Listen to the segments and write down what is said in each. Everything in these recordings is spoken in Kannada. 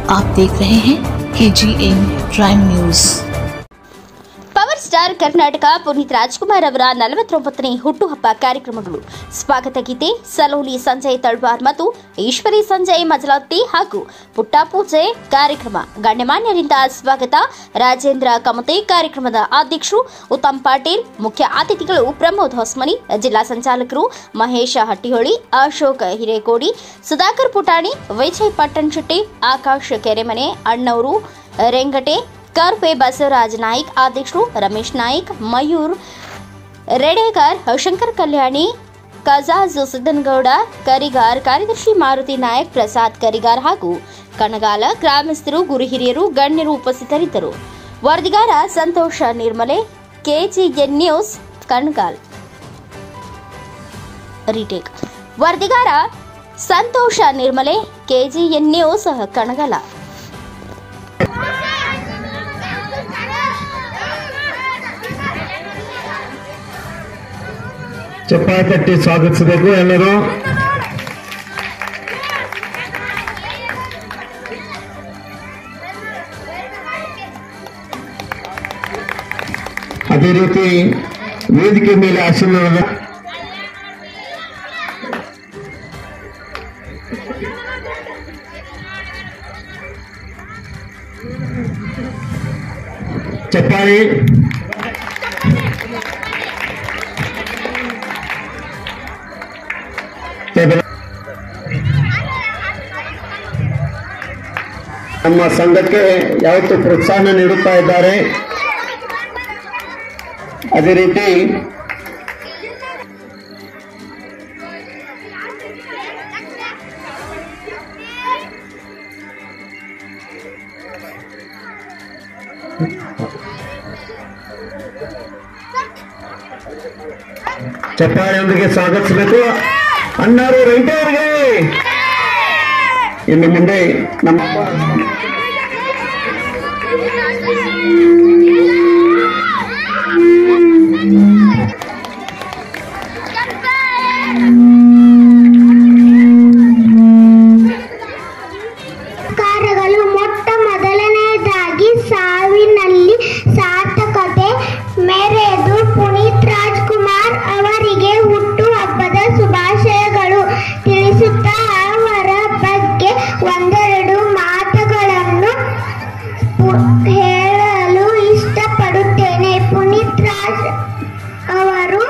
आप देख रहे हैं K G N prime news power star Karnataka Puneeth Rajkumar ಅವರ ನಲವತ್ತೊಂಬತ್ತನೇ ಹುಟ್ಟುಹಬ್ಬ ಕಾರ್ಯಕ್ರಮಗಳು ಸ್ವಾಗತ ಗೀತೆ ಸಲೋಲಿ ಸಂಜಯ್ ತಳ್ವಾರ್ ಮತ್ತು ಈಶ್ವರಿ ಸಂಜಯ್ ಮಜಲತ್ತಿ ಹಾಗೂ ಪುಟ್ಟ ಪೂಜೆ ಕಾರ್ಯಕ್ರಮ ಗಣ್ಯಮಾನ್ಯರಿಂದ ಸ್ವಾಗತ ರಾಜೇಂದ್ರ ಕಮತೆ ಕಾರ್ಯಕ್ರಮದ ಅಧ್ಯಕ್ಷರು ಉತ್ತಮ್ ಪಾಟೀಲ್ ಮುಖ್ಯ ಅತಿಥಿಗಳು ಪ್ರಮೋದ್ ಹೊಸ್ಮನಿ ಜಿಲ್ಲಾ ಸಂಚಾಲಕರು ಮಹೇಶ ಹಟ್ಟಿಹೊಳಿ ಅಶೋಕ್ ಹಿರೇಕೋಡಿ ಸುಧಾಕರ್ ಪುಟಾಣಿ ವಿಜಯ್ ಪಟ್ಟಣ್ ಶೆಟ್ಟಿ ಆಕಾಶ್ ಕೆರೆಮನೆ ಅಣ್ಣವರು ರೆಂಗಟೆ ಕರ್ಪೆ ಬಸವರಾಜ ನಾಯ್ಕ್ ಅಧ್ಯಕ್ಷರು ರಮೇಶ್ ನಾಯ್ಕ್ ಮಯೂರ್ ರೆಡೇಗಾರ್ ಶಂಕರ್ ಕಲ್ಯಾಣಿ ಕಜಾಜು ಸಿದ್ದನಗೌಡ ಕರಿಗಾರ್ ಕಾರ್ಯದರ್ಶಿ ಮಾರುತಿ ನಾಯಕ್ ಪ್ರಸಾದ್ ಕರಿಗಾರ್ ಹಾಗೂ ಕಣಗಾಲ ಗ್ರಾಮಸ್ಥರು ಗುರು ಹಿರಿಯರು ಗಣ್ಯರು ಉಪಸ್ಥಿತರಿದ್ದರು ವರದಿಗಾರ Santhosh Nirmale KGN news Kanagal retake ವರದಿಗಾರ ಸಂತೋಷ ನಿರ್ಮಲೆ ಕೆಜಿಎನ್ ನ್ಯೂಸ್ ಕಣಗಾಲ ಚಪ್ಪಾಳೆ ತಟ್ಟಿ ಸ್ವಾಗತಿಸಬೇಕು ಎಲ್ಲರೂ ಅದೇ ರೀತಿ ವೇದಿಕೆ ಮೇಲೆ ಆಸೀನರಾದ ಚಪ್ಪಾಳಿ ಟೇಬಲ್ ನಮ್ಮ ಸಂಘಕ್ಕೆ ಯಾವತ್ತು ಪ್ರೋತ್ಸಾಹ ನೀಡುತ್ತಾ ಇದ್ದಾರೆ ಅದೇ ರೀತಿ ಚಪ್ಪಾಳೆಯೊಂದಿಗೆ ಸ್ವಾಗತಿಸಬೇಕು ಅಣ್ಣಾರು ರೆಂಟೆ ಅವರಿಗೆ ಇನ್ನು ಮುಂದೆ ನಮ್ಮ ಕಾರ್ಯಗಳು ಮೊಟ್ಟ ಮೊದಲನೆಯದಾಗಿ ಸಾವಿನಲ್ಲಿ ಸಾರ್ಥಕತೆ ಮೆರೆದು ಪುನೀತ್ ರಾಜ್ಕುಮಾರ್ ಅವರಿಗೆ ಹುಟ್ಟುಹಬ್ಬದ ಶುಭಾಶಯಗಳು ತಿಳಿಸುತ್ತಾ ಅವರ ಬಗ್ಗೆ ಒಂದೆರಡು ಮಾತುಗಳನ್ನು ಪು- ಹೇಳಲು ಇಷ್ಟಪಡುತ್ತೇನೆ ಪುನೀತ್ ರಾಜ್ ಅವರು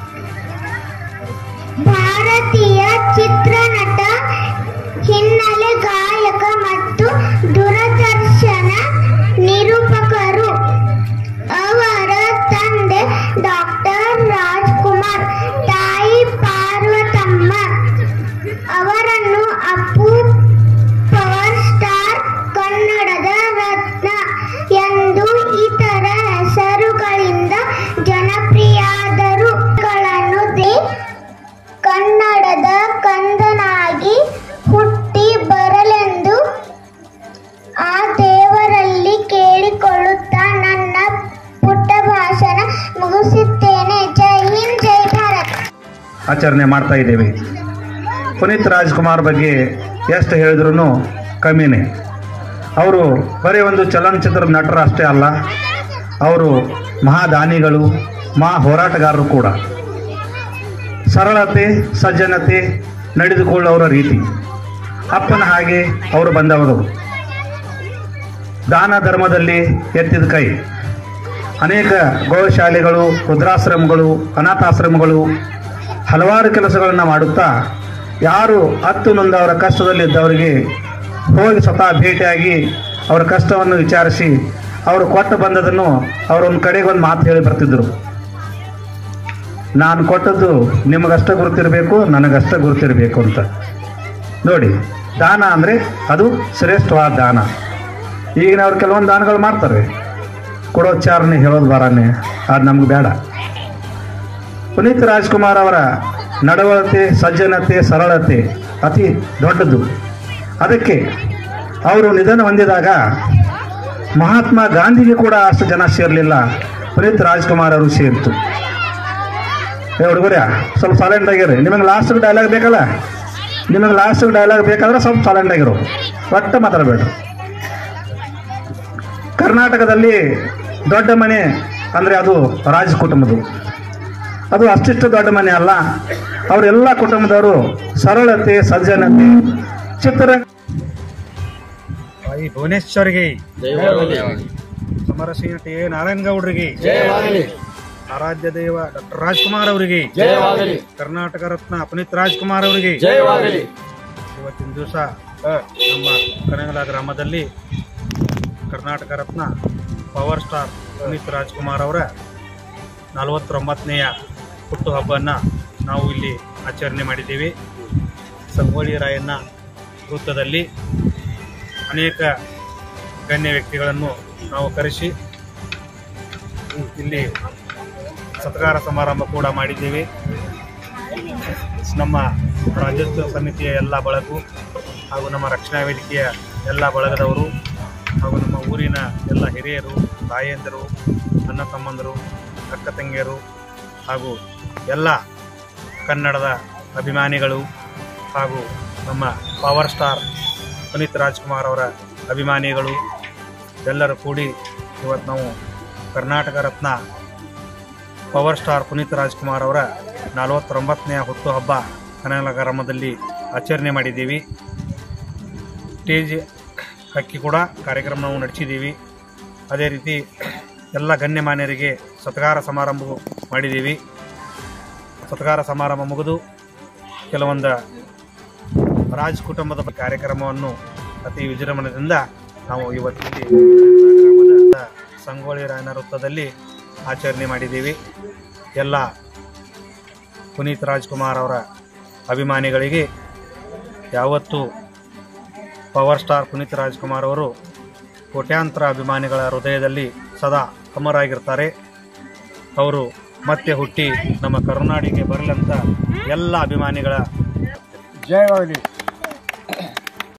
ಭಾರತೀಯ ಚಿತ್ರನಟ ಹಿನ್ನೆಲೆ ಗಾಯಕ ಮತ್ತು ದೂರದರ್ಶನ ನಿರೂಪಕರು ಅವರ ತಂದೆ ಡಾಕ್ಟರ್ ರಾಜ್ಕುಮಾರ್ ತಾಯಿ ಪಾರ್ವತಮ್ಮ ಅವರನ್ನು ಅಪ್ಪು ಪವರ್ ಸ್ಟಾರ್ ಕನ್ನಡದ ರತ್ನ ಎಂದು ಇತರ ಹೆಸರುಗಳಿಂದ ಜನಪ್ರಿಯಾದರು ಗಳನ್ನು ದೇ ಕನ್ನಡದ ಕಂದನಾಗಿ ಹುಟ್ಟಿ ಬರಲೆಂದು ಆ ದೇವರಲ್ಲಿ ಕೇಳಿಕೊಳ್ಳುತ್ತಾ ನನ್ನ ಪುಟ್ಟ ಭಾಷಣ ಮುಗಿಸುತ್ತೇನೆ ಜೈ ಹಿಂದ್ ಜೈ ಭಾರತ್ ಆಚರಣೆ ಮಾಡ್ತಾ ಇದ್ದೇವೆ ಪುನೀತ್ ರಾಜ್ಕುಮಾರ್ ಬಗ್ಗೆ ಎಷ್ಟು ಹೇಳಿದ್ರು ಕಮ್ಮಿನೇ ಅವರು ಬರೀ ಒಂದು ಚಲನಚಿತ್ರ ನಟರು ಅಷ್ಟೇ ಅಲ್ಲ ಅವರು ಮಹಾದಾನಿಗಳು ಮಹಾ ಹೋರಾಟಗಾರರು ಕೂಡ ಸರಳತೆ ಸಜ್ಜನತೆ ನಡೆದುಕೊಳ್ಳೋರ ರೀತಿ ಅಪ್ಪನ ಹಾಗೆ ಅವರು ಬಂದವರು ದಾನ ಧರ್ಮದಲ್ಲಿ ಎತ್ತಿದ ಕೈ ಅನೇಕ ಗೋಶಾಲೆಗಳು ವೃದ್ಧಾಶ್ರಮಗಳು ಅನಾಥಾಶ್ರಮಗಳು ಹಲವಾರು ಕೆಲಸಗಳನ್ನು ಮಾಡುತ್ತಾ ಯಾರು ಹತ್ತು ನೊಂದವರ ಕಷ್ಟದಲ್ಲಿದ್ದವರಿಗೆ ಹೋಗಿ ಸ್ವತಃ ಭೇಟಿಯಾಗಿ ಅವರ ಕಷ್ಟವನ್ನು ವಿಚಾರಿಸಿ ಅವರು ಕೊಟ್ಟು ಬಂದದನ್ನು ಅವರೊಂದು ಕಡೆಗೆ ಒಂದು ಮಾತು ಹೇಳಿ ಬರ್ತಿದ್ದರು ನಾನು ಕೊಟ್ಟದ್ದು ನಿಮಗಷ್ಟ ಗುರುತಿರಬೇಕು ನನಗಷ್ಟ ಗುರುತಿರಬೇಕು ಅಂತ ನೋಡಿ ದಾನ ಅಂದರೆ ಅದು ಶ್ರೇಷ್ಠವಾದ ದಾನ ಈಗಿನವ್ರು ಕೆಲವೊಂದು ದಾನಗಳು ಮಾಡ್ತಾರೆ ಕೊಡೋಚ್ಚಾರಣೆ ಹೇಳೋದು ಬಾರನೆ ಅದು ನಮ್ಗೆ ಬೇಡ ಪುನೀತ್ ರಾಜ್ಕುಮಾರ್ ಅವರ ನಡವಳಿಕೆ ಸಜ್ಜನತೆ ಸರಳತೆ ಅತಿ ದೊಡ್ಡದು ಅದಕ್ಕೆ ಅವರು ನಿಧನ ಹೊಂದಿದಾಗ ಮಹಾತ್ಮ ಗಾಂಧಿಗೆ ಕೂಡ ಅಷ್ಟು ಜನ ಸೇರಲಿಲ್ಲ ಪುನೀತ್ ರಾಜ್ಕುಮಾರ್ ಅವರು ಸೇರಿತು ಏ ಹುಡುಗರ್ಯ ಸ್ವಲ್ಪ ಸೈಲೆಂಟ್ ಆಗಿರಿ ನಿಮಗೆ ಲಾಸ್ಟ್ ಡೈಲಾಗ್ ಬೇಕಲ್ಲ ನಿಮಗೆ ಲಾಸ್ಟ್ ಡೈಲಾಗ್ ಬೇಕಾದ್ರೆ ಸ್ವಲ್ಪ ಸೈಲೆಂಟ್ ಆಗಿರು ಒಟ್ಟು ಮಾತಾಡಬೇಡ ಕರ್ನಾಟಕದಲ್ಲಿ ದೊಡ್ಡ ಮನೆ ಅಂದರೆ ಅದು ರಾಜ ಕುಟುಂಬದು ಅದು ಅಷ್ಟಿಷ್ಟು ದೊಡ್ಡ ಮನೆ ಅಲ್ಲ ಅವರೆಲ್ಲ ಕುಟುಂಬದವರು ಸರಳತೆ ಸಜ್ಜನತೆ ಚಿತ್ರ ತಾಯಿ ಭುವನೇಶ್ವರಿಗೆ ಸಮರಸಿಂಹ ಟಿ ಎ ನಾರಾಯಣಗೌಡರಿಗೆ ಆರಾಧ್ಯ ದೇವ ಡಾಕ್ಟರ್ ರಾಜ್ಕುಮಾರ್ ಅವರಿಗೆ ಕರ್ನಾಟಕ ರತ್ನ ಪುನೀತ್ ರಾಜ್ಕುಮಾರ್ ಅವರಿಗೆ ಇವತ್ತಿನ ದಿವಸ ನಮ್ಮ ಕನಗಲ ಗ್ರಾಮದಲ್ಲಿ ಕರ್ನಾಟಕ ರತ್ನ ಪವರ್ ಸ್ಟಾರ್ ಪುನೀತ್ ರಾಜ್ಕುಮಾರ್ ಅವರ ನಲವತ್ತೊಂಬತ್ತನೆಯ ಹುಟ್ಟುಹಬ್ಬವನ್ನು ನಾವು ಇಲ್ಲಿ ಆಚರಣೆ ಮಾಡಿದ್ದೀವಿ ಸಂಗೊಳ್ಳಿ ರಾಯಣ್ಣ ವೃತ್ತದಲ್ಲಿ ಅನೇಕ ಗಣ್ಯ ವ್ಯಕ್ತಿಗಳನ್ನು ನಾವು ಕರೆಸಿ ಇಲ್ಲಿ ಸತ್ಕಾರ ಸಮಾರಂಭ ಕೂಡ ಮಾಡಿದ್ದೀವಿ ನಮ್ಮ ರಾಜ್ಯೋತ್ಸವ ಸಮಿತಿಯ ಎಲ್ಲ ಬಳಗು ಹಾಗೂ ನಮ್ಮ ರಕ್ಷಣಾ ವೇದಿಕೆಯ ಎಲ್ಲ ಬಳಗದವರು ಹಾಗೂ ನಮ್ಮ ಊರಿನ ಎಲ್ಲ ಹಿರಿಯರು ತಾಯಂದಿರು ಅಣ್ಣ ತಮ್ಮಂದರು ಅಕ್ಕ ತಂಗಿಯರು ಹಾಗೂ ಎಲ್ಲ ಕನ್ನಡದ ಅಭಿಮಾನಿಗಳು ಹಾಗೂ ನಮ್ಮ ಪವರ್ ಸ್ಟಾರ್ ಪುನೀತ್ ರಾಜ್ಕುಮಾರ್ ಅವರ ಅಭಿಮಾನಿಗಳು ಎಲ್ಲರೂ ಕೂಡಿ ಇವತ್ತು ನಾವು ಕರ್ನಾಟಕ ರತ್ನ ಪವರ್ ಸ್ಟಾರ್ ಪುನೀತ್ ರಾಜ್ಕುಮಾರ್ ಅವರ ನಲವತ್ತೊಂಬತ್ತನೆಯ ಹುಟ್ಟುಹಬ್ಬ ಕನಗಲ ಗ್ರಾಮದಲ್ಲಿ ಆಚರಣೆ ಮಾಡಿದ್ದೀವಿ ಸ್ಟೇಜ್ ಹಕ್ಕಿ ಕೂಡ ಕಾರ್ಯಕ್ರಮ ನಾವು ನಡೆಸಿದ್ದೀವಿ ಅದೇ ರೀತಿ ಎಲ್ಲ ಗಣ್ಯಮಾನ್ಯರಿಗೆ ಸತ್ಕಾರ ಸಮಾರಂಭ ಮಾಡಿದ್ದೀವಿ ಸತ್ಕಾರ ಸಮಾರಂಭ ಮುಗಿದು ಕೆಲವೊಂದು ರಾಜ್ ಕುಟುಂಬದ ಕಾರ್ಯಕ್ರಮವನ್ನು ಅತಿ ವಿಜೃಂಭಣೆಯಿಂದ ನಾವು ಇವತ್ತಿಲ್ಲಿ ಗ್ರಾಮದ ಸಂಗೊಳ್ಳಿ ರಾಯನ ವೃತ್ತದಲ್ಲಿ ಆಚರಣೆ ಮಾಡಿದ್ದೀವಿ ಎಲ್ಲ ಪುನೀತ್ ರಾಜ್ಕುಮಾರ್ ಅವರ ಅಭಿಮಾನಿಗಳಿಗೆ ಯಾವತ್ತೂ ಪವರ್ ಸ್ಟಾರ್ ಪುನೀತ್ ರಾಜ್ಕುಮಾರ್ ಅವರು ಕೋಟ್ಯಾಂತರ ಅಭಿಮಾನಿಗಳ ಹೃದಯದಲ್ಲಿ ಸದಾ ಅಮರಾಗಿರ್ತಾರೆ ಅವರು ಮತ್ತೆ ಹುಟ್ಟಿ ನಮ್ಮ ಕರುನಾಡಿಗೆ ಬರಲಂತ ಎಲ್ಲ ಅಭಿಮಾನಿಗಳ ಜಯವಾಗಲಿ